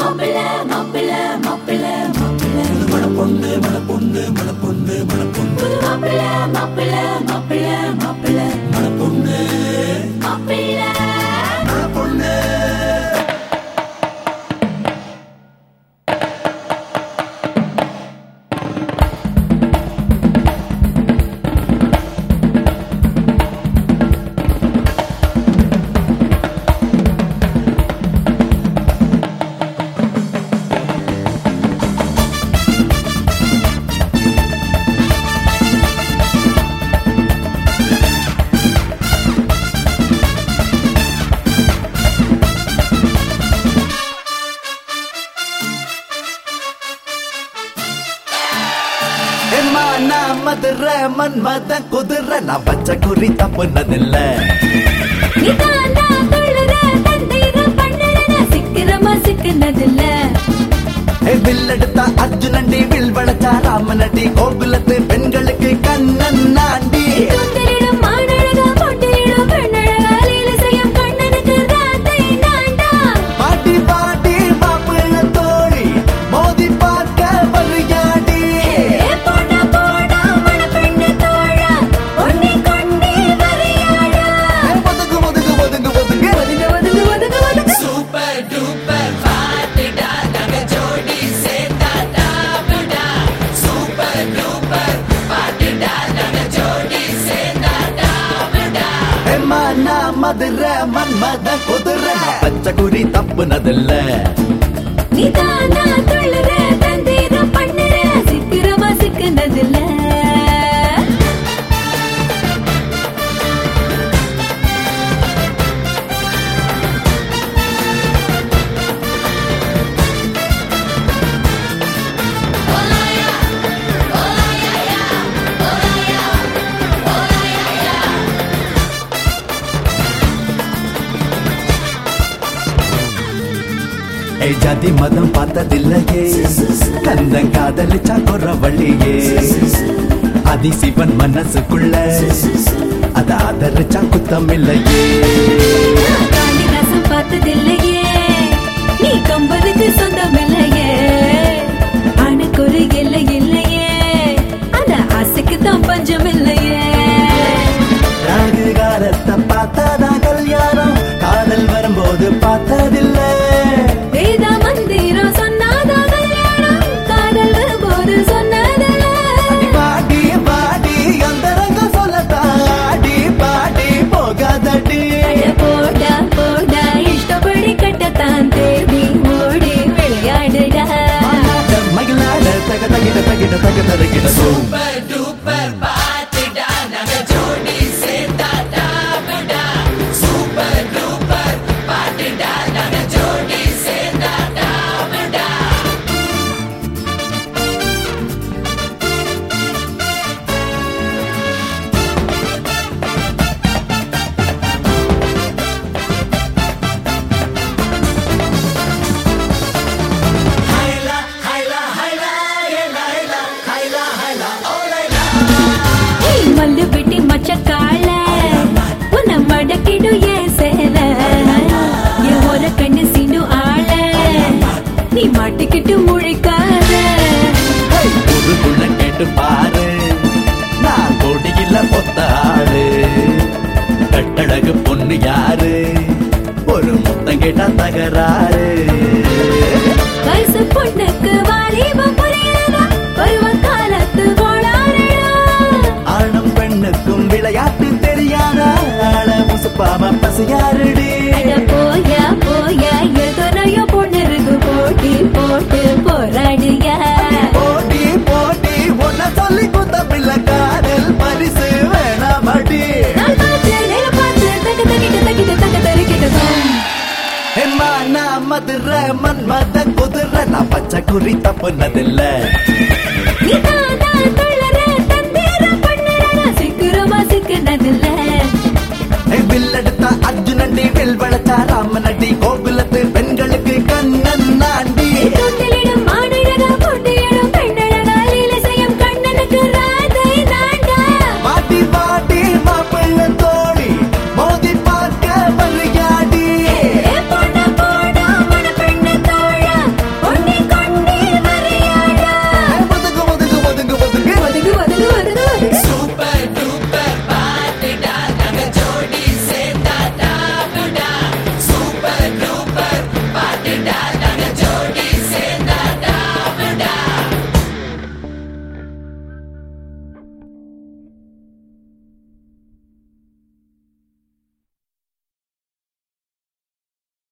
மாப்பிள்ள மாப்பிள்ள மாப்பிள்ள மாப்பிள்ள மணப்பொண்ணு மணப்பொண்ணு மணப்பொண்ணு மணப்பொண்ணு புது மாப்பிள்ள மாப்பிள்ள மாப்பிள்ள மாப்பிள்ள மணப்பொண்ணு மாப்பிள்ள மணப்பொண்ணு எம்மா நான் மதுரை மன்மத குதிரை நான் பச்சை குறி தப்புனதில்ல நீ தான் தான் துள்ளுற தந்தீரம் பண்ணுற சிக்கிரமா சிக்கினதில்ல வில்லெடுத்தா அர்ஜுனண்டி வில் வளச்சா ராமனடி கோகுலத்து பெண்களுக்கு கண்ணன் நாண்டி தொந்தரிடும் மானழகா பொட்டிடும் பெண்ணழகா லீல செய்யும் கண்ணனுக்கு ராத்தை நான்டா பாட்டி பாட்டி மாப்பிள்ள தோழி மோதி பார்க்க வருகாடி ஏ போடா போடா மணப்பெண்ணு தோழா உன்னை கொண்டே வரையாடா ஒதுங்கு ஒதுங்கு ஒதுங்கு ஒதுங்கு ஒதுங்க ஒதுங்க ஒதுங்க ஒதுங்க சூப்பர் டூப்பர் பாட்டுடா நாங்க ஜோடி சேர்ந்தாடா விடா சூப்பர் டூப்பர் பாட்டுடா நாங்க ஜோடி சேர்ந்தாடா விடா எம்மா நான் மதுரை மன்மத குதிரை நான் பச்சை குறி தப்புனதில்ல நீ தான் தான் துள்ளுற தந்தீரம் பண்ணுற சிக்கிரமா சிக்கினதில்ல ஏய் ஜாதி மதம் பார்த்ததில்லையே கந்தன் காதலிச்சா குற வழியே அதி சிவன் மனசுக்குள்ள அத ஆதரிச்சா குத்தம் இல்லையே காளிதாசன் பார்த்ததில்லையே நீ கம்பனுக்கு சொந்தமில்லையே ஆணுக்கு ஒரு எல்லை இல்லையே அந்த ஆசைக்கு தான் பஞ்சம் இல்லையே ராகு காலத்தை பார்த்ததா கல்யாணம் காதல் வரும்போது பார்த்ததில்லை வேத மந்திரம் சொன்னாதான் கல்யாணம் காதல் வரும்போது சொன்னதில்ல பாடி பாடி அந்தரங்க சொல்லத்தான் ஆடி பாடி போகாதடி அட போடா போடா இஷ்டப்படி கட்டத்தான் தேடி ஓடி விளையாடுடா மகிழாட தக தகிட தகிட தக தருகிட சோம் சூப்பர் டூப்பர் பாட்டுடா நாங்க ஜோடி சேர்ந்தாடா விடா சூப்பர் டூப்பர் பாட்டுடா நாங்க ஜோடி சேர்ந்தாடா விடா ஏய், மல்லு வெட்டி மச்ச கால உன்னை மடக்கிடும் ஏன் சேல என் ஒரு கண்ணு சீண்டு ஆள நீ மாட்டிக்கிட்டு முழிக்காத ஊருக்குள்ள கேட்டு பாரு நான் கொடியில பொத்த ஆளு கட்டழகு பொண்ணு யாரு ஒரு முத்தம் கேட்டா தகராறு வயசு பொண்ணுக்கு வாலிபம் புரியாதா பருவ காலத்து கோளாறுடா ஆணும் பெண்ணுக்கும் விளையாட்டு தெரியாதா ஆள முசுப்பாம பசியாருடி அட போயா போயா எதனையோ பொண்ணு இருக்கு போட்டி போட்டு போராடுயா போட்டி போட்டி ஒன்ன சொல்லி குத்த பிள்ளை காதல் பரிசு வேணாமடி நான் பார்த்து நேரம் பார்த்து தக்க தக்கிட்ட தக்கிட்ட தக்க தருக்கிட்டதும் எம்மா நான் மதுரை மன்மத குதிரை நான் பச்சை குறி தப்புனதில்ல நீ தான் தான் துள்ளுற தந்தீரம் பண்ணுறடா சிக்கிரமா சிக்கினதில்ல வில்லெடுத்தா அர்ஜுனண்டி வில் வளச்சா